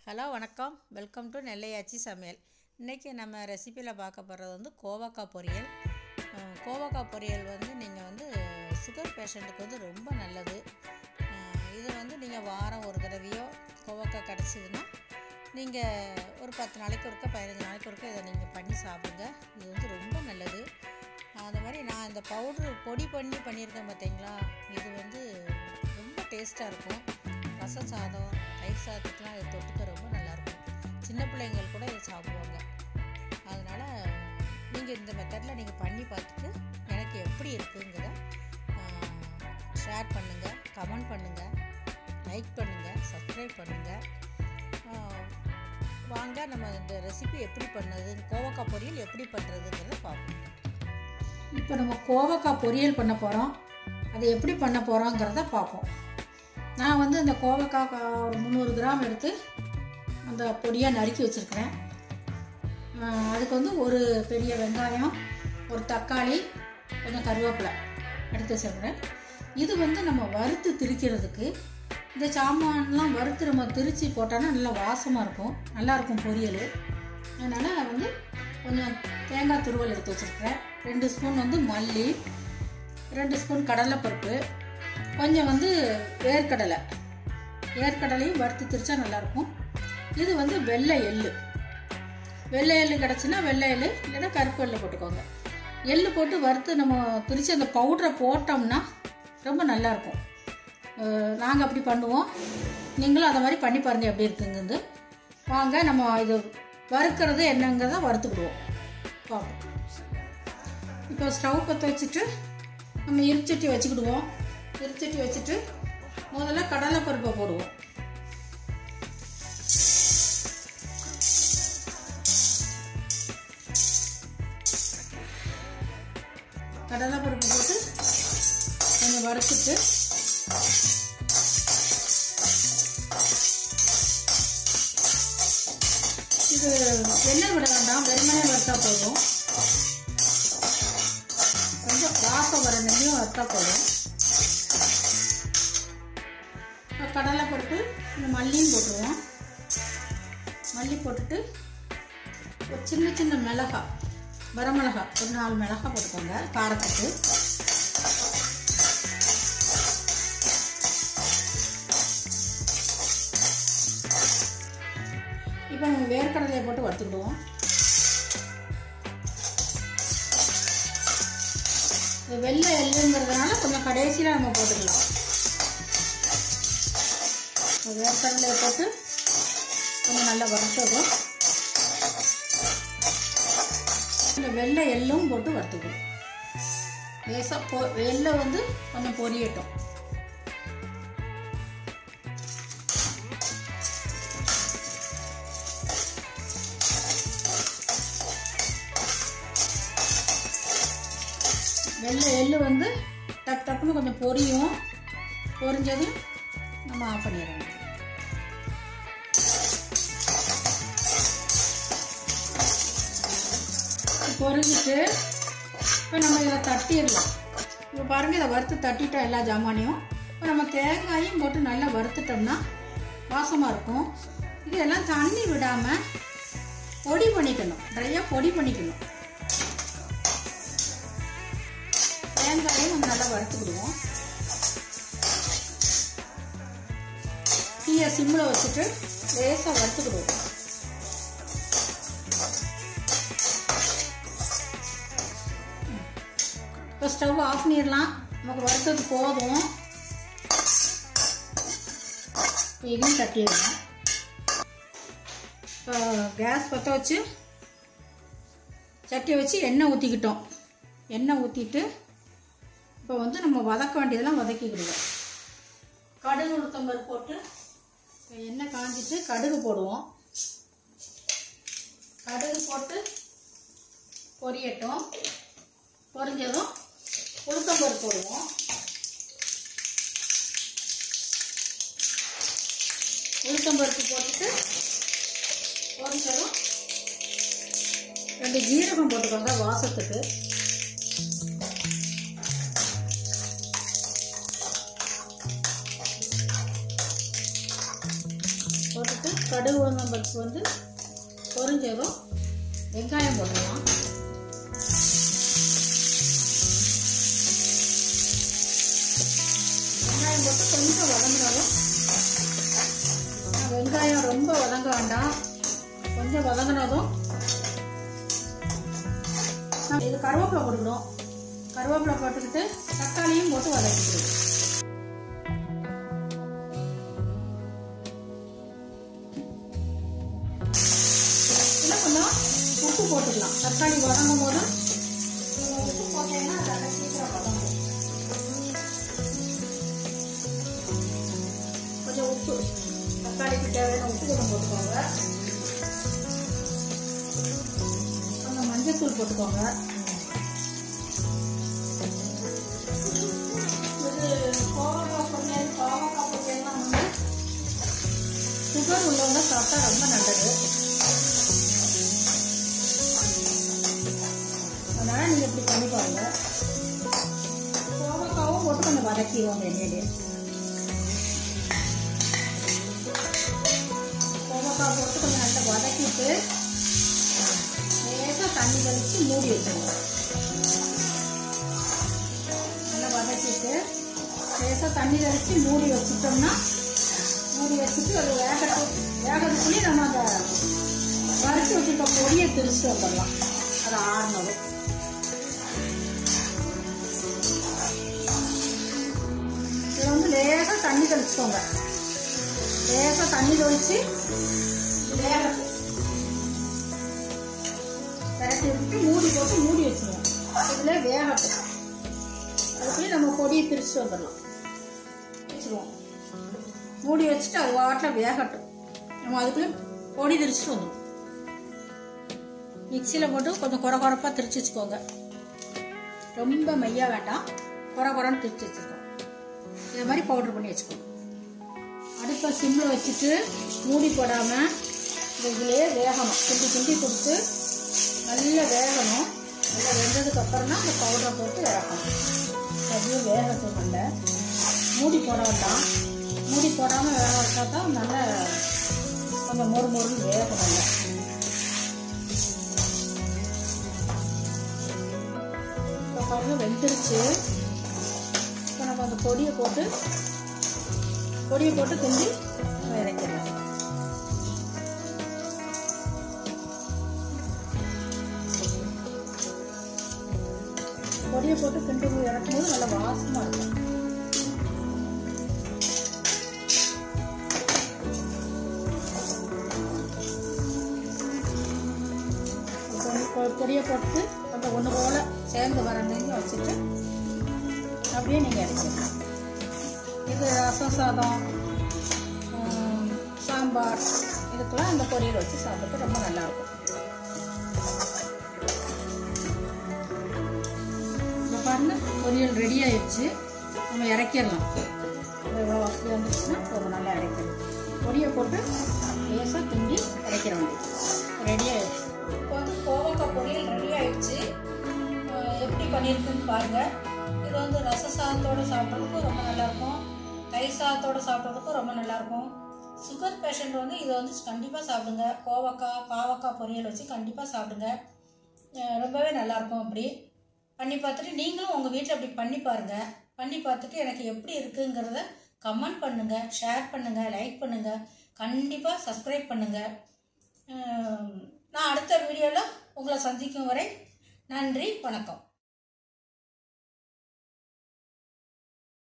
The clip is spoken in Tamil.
ஹலோ வணக்கம் வெல்கம் டு நெல்லையாச்சி சமையல் இன்றைக்கி நம்ம ரெசிப்பியில் பார்க்க போகிறது வந்து கோவக்காய் பொரியல் அஹ், கோவக்காய் பொரியல் வந்து நீங்கள் வந்து சுகர் பேஷண்ட்டுக்கு வந்து ரொம்ப நல்லது அஹ், இது வந்து நீங்கள் வாரம் ஒரு தடவையோ கோவக்காய் கிடச்சிதுன்னா நீங்கள் ஒரு பத்து நாளைக்கு ஒருக்க பதினஞ்சு நாளைக்கு ஒருக்க இதை நீங்கள் பண்ணி சாப்பிடுங்க இது வந்து ரொம்ப நல்லது அது மாதிரி நான் இந்த பவுட்ரு பொடி பண்ணி பண்ணியிருக்கேன் பார்த்தீங்களா இது வந்து ரொம்ப டேஸ்ட்டாக இருக்கும் ரசம் சாதம் தயிர் சாதத்துக்குலாம் இதை தொட்டுக்க ரொம்ப நல்லாயிருக்கும் சின்ன பிள்ளைங்கள் கூட இதை சாப்பிடுவாங்க அதனால் நீங்கள் இந்த மெத்தடில் நீங்கள் பண்ணி பார்த்துட்டு எனக்கு எப்படி இருக்குங்கிறத ஷேர் பண்ணுங்கள் கமெண்ட் பண்ணுங்கள் லைக் பண்ணுங்கள் சப்ஸ்கிரைப் பண்ணுங்கள் வாங்க நம்ம இந்த ரெசிபி எப்படி பண்ணது கோவக்காய் பொரியல் எப்படி பண்ணுறதுங்கிறத பார்ப்போம் இப்போ நம்ம கோவக்காய் பொரியல் பண்ண போகிறோம் அதை எப்படி பண்ண போகிறோங்கிறத பார்ப்போம் நான் வந்து இந்த கோவக்காய் கா- ஒரு முந்நூறு கிராம் எடுத்து அந்த பொடியாக நறுக்கி வச்சுருக்கிறேன் அதுக்கு வந்து ஒரு பெரிய வெங்காயம் ஒரு தக்காளி கொஞ்சம் கருவேப்பிலை எடுத்து வச்சுருக்கிறேன் இது வந்து நம்ம வறுத்து திரிக்கிறதுக்கு இந்த சாமான்லாம் வறுத்து நம்ம திரிச்சு போட்டோன்னா நல்லா வாசமாக இருக்கும் நல்லாயிருக்கும் பொரியல் அதனால் வந்து கொஞ்சம் தேங்காய் துருவல் எடுத்து வச்சுருக்கிறேன் ரெண்டு ஸ்பூன் வந்து மல்லி ரெண்டு ஸ்பூன் கடலைப்பருப்பு கொஞ்சம் வந்து வேர்க்கடலை வேர்க்கடலையும் வறுத்து திரிச்சா நல்லாயிருக்கும் இது வந்து வெள்ளை எள்ளு வெள்ளை எள்ளு கிடச்சுன்னா வெள்ளை எள்ளு இல்லைன்னா கருப்பு எள்ளு போட்டுக்கோங்க எள்ளு போட்டு வறுத்து நம்ம திரிச்சு அந்த பவுடரை போட்டோம்னா ரொம்ப நல்லாயிருக்கும் நாங்கள் அப்படி பண்ணுவோம் நீங்களும் அதை மாதிரி பண்ணி பாருங்கள் எப்படி இருக்குங்கிறது வாங்க நம்ம இது வறுக்கிறது என்னங்கிறத வறுத்துக்கிடுவோம் பார்ப்போம் இப்போ ஸ்டவ் பற்ற வச்சுட்டு நம்ம இருச்சட்டி வச்சுக்கிடுவோம் இருச்சட்டி வச்சுட்டு முதல்ல கடலைப்பருப்பை போடுவோம் கடலைப்பருப்பு போட்டு கொஞ்சம் வறுத்துட்டு இது எண்ணெய் விட வேண்டாம் வெறுமனே வறுத்தா போதும் கொஞ்சம் வாசம் வர நெல்லையும் வறுத்தா போதும் இப்போ கடலைப்பருப்பு இந்த மல்லியும் போட்டுருவோம் மல்லி போட்டுட்டு ஒரு சின்ன சின்ன மிளகா வரமிளகா ஒரு நாலு மிளகா போட்டுக்கோங்க காரத்துக்கு இப்போ நம்ம வேர்க்கடலையை போட்டு வறுத்துக்கிடுவோம் இது வெள்ளை எள்ளுங்கிறதுனால கொஞ்சம் கடைசியில் நம்ம போட்டுக்கலாம் இந்த வேர்க்கடலையை போட்டு கொஞ்சம் நல்லா வறுத்ததும் இந்த வெள்ளை எள்ளும் போட்டு வறுத்துக்கணும் லேசாக பொ எள்ளை வந்து கொஞ்சம் பொரியட்டும் வெள்ளை எள்ளு வந்து டப் டப்புன்னு கொஞ்சம் பொரியும் பொரிஞ்சதும் நம்ம ஆஃப் பண்ணிடணும் பொரிஞ்சிட்டு இப்போ நம்ம இதை தட்டிடலாம் இப்போ பாருங்கள் இதை வறுத்து தட்டிட்டோம் எல்லா ஜாமானையும் இப்போ நம்ம தேங்காயும் போட்டு நல்லா வறுத்துட்டோம்னா வாசமாக இருக்கும் இதெல்லாம் தண்ணி விடாமல் பொடி பண்ணிக்கணும் ட்ரையாக பொடி பண்ணிக்கணும் தேங்காயும் நம்ம நல்லா வறுத்துக்கிடுவோம் தீயை சிம்மில் வச்சுட்டு லேசாக வறுத்துக்கிடுவோம் இப்போ ஸ்டவ் ஆஃப் பண்ணிடலாம் நமக்கு வறுத்தது போதும் இப்போ இதையும் தட்டிடலாம் இப்போ கேஸ் பற்ற வச்சு சட்டியை வச்சு எண்ணெய் ஊற்றிக்கிட்டோம் எண்ணெய் ஊற்றிட்டு இப்போ வந்து நம்ம வதக்க வேண்டியதெல்லாம் வதக்கிக்கிடுவோம் கடுகு உளுத்தம்பருப்பு போட்டு இப்போ எண்ணெய் காஞ்சிட்டு கடுகு போடுவோம் கடுகு போட்டு பொரியட்டும் பொரிஞ்சதும் உளுத்தம்பருப்பு போடுவோம் உளுத்தம்பருப்பு போட்டுட்டு பொரிஞ்சதும் ரெண்டு ஜீரகம் போட்டுக்கோங்க வாசத்துக்கு போட்டுட்டு கடுகு உளுந்தம்பருப்பு வந்து பொரிஞ்சதும் வெங்காயம் போட்டுக்கலாம் வெங்காயம் போட்டு கொஞ்சம் வதங்கினாலும் வெங்காயம் ரொம்ப வதங்க வேண்டாம் கொஞ்சம் வதங்கினதும் இது கருவேப்பிலை போட்டுக்கணும் கருவேப்பிலை போட்டுக்கிட்டு தக்காளியும் போட்டு வதக்கிக்கணும் இன்னும் கொஞ்சம் உப்பு போட்டுக்கலாம் தக்காளி வதங்கும் போது உப்பு போட்டேன்னா அதை சீக்கிரம் வதங்கும் கொஞ்சம் உப்பு தக்காளிக்கு தேவையான உப்பு கொஞ்சம் போட்டுக்கோங்க கொஞ்சம் மஞ்சத்தூள் போட்டுக்கோங்க இது கோவக்காய் பொரியல் கோவக்காய் பொரியல்லாம் வந்து சுகர் உள்ளவங்க சாப்பிட்டா ரொம்ப நல்லது அதனால நீங்க இப்படி பண்ணி பாருங்க கோவக்காவும் போட்டு கொஞ்சம் வதக்கிடுவோம் எண்ணெயிலே கோவக்காய் போட்டு கொஞ்சம் நல்லா வதக்கிட்டு லேசாக தண்ணி தெளித்து மூடி வச்சிருங்க நல்லா வதக்கிட்டு லேசாக தண்ணி தெளித்து மூடி வச்சுட்டோம்னா மூடி வச்சுட்டு அது வேகட்டும் வேகிறதுக்குள்ளேயே நம்ம அதை வறுத்து வச்சுருக்க பொடியை திரிச்சு வந்துடலாம் அது ஆறுனதும் இதில் வந்து லேசாக தண்ணி தெளிச்சுக்கோங்க லேசாக தண்ணி தெளித்து வேகட்டும் விரட்டி விட்டு மூடி போட்டு மூடி வச்சுருவோம் இதில் வேகட்டும் அதுக்குள்ளேயே நம்ம பொடியை திரிச்சுட்டு வந்துடலாம் வச்சுருவோம் மூடி வச்சுட்டு அது வாட்டில் வேகட்டும் நம்ம அதுக்குள்ளே பொடி திரிச்சுட்டு வந்துடும் மிக்சியில் போட்டு கொஞ்சம் குறை குறைப்பாக திரிச்சு வச்சுக்கோங்க ரொம்ப மையா வேண்டாம் குறை குறைன்னு திரிச்சு வச்சுருக்கோம் இது மாதிரி பவுட்ரு பண்ணி வச்சுக்கோங்க அடுப்பை சிம்மில் வச்சுட்டு மூடி போடாமல் இதுலேயே வேகணும் கிண்டி கிண்டி கொடுத்து நல்லா வேகணும் நல்லா வெந்ததுக்கு அப்புறம் தான் அந்த பவுடரை போட்டு இறக்கணும் அப்படியே வேகட்டும் நல்ல மூடி போட வேண்டாம் மூடி போடாமல் வேக வச்சா தான் நல்லா கொஞ்சம் மொறு மொறுன்னு வேகும் நல்லா இப்போ பாருங்க வெந்துருச்சு இப்போ நம்ம அந்த பொடியை போட்டு பொடியை போட்டு கிண்டி இறக்கிடலாம் பொடியை போட்டு கிண்டி இறக்கும்போது நல்லா வாசமாக இருக்கும் பொ- பொடியை போட்டு கொஞ்சம் ஒன்று போல் சேர்ந்து வர நீங்கள் வச்சுட்டு அப்படியே நீங்கள் இறக்கிடலாம் இது ரசம் சாதம் ஆம், சாம்பார் இதுக்கெல்லாம் இந்த பொரியல் வச்சு சாப்பிட்டு ரொம்ப நல்லாயிருக்கும் இப்போ பாருங்க பொரியல் ரெடி ஆயிடுச்சு நம்ம இறக்கிடலாம் இவ்வளோ வசதி வந்துச்சுன்னா ரொம்ப நல்லா இறக்கிடலாம் பொடியை போட்டு லேசாக கிண்டி இறக்கிற வேண்டியது ரெடி ஆயிடுச்சு இப்போ வந்து கோவக்காய் பொரியல் ரெடி ஆயிடுச்சு அஹ் எப்படி பண்ணியிருக்குன்னு பாருங்கள் இது வந்து ரச சாதத்தோடு சாப்பிட்றதுக்கும் ரொம்ப நல்லாயிருக்கும் தயிர் சாதத்தோடு சாப்பிட்றதுக்கும் ரொம்ப நல்லாயிருக்கும் சுகர் பேஷண்ட் வந்து இதை வந்து கண்டிப்பாக சாப்பிடுங்க கோவக்காய் பாவக்காய் பொரியல் வச்சு கண்டிப்பாக சாப்பிடுங்க அஹ் ரொம்பவே நல்லாயிருக்கும் அப்படி பண்ணி பார்த்துட்டு நீங்களும் உங்கள் வீட்டில் அப்படி பண்ணி பாருங்கள் பண்ணி பார்த்துட்டு எனக்கு எப்படி இருக்குங்கிறத கமெண்ட் பண்ணுங்கள் ஷேர் பண்ணுங்கள் லைக் பண்ணுங்கள் கண்டிப்பாக சப்ஸ்கிரைப் பண்ணுங்கள் நான் அடுத்த வீடியோவில் உங்களை சந்திக்கும் வரை நன்றி வணக்கம்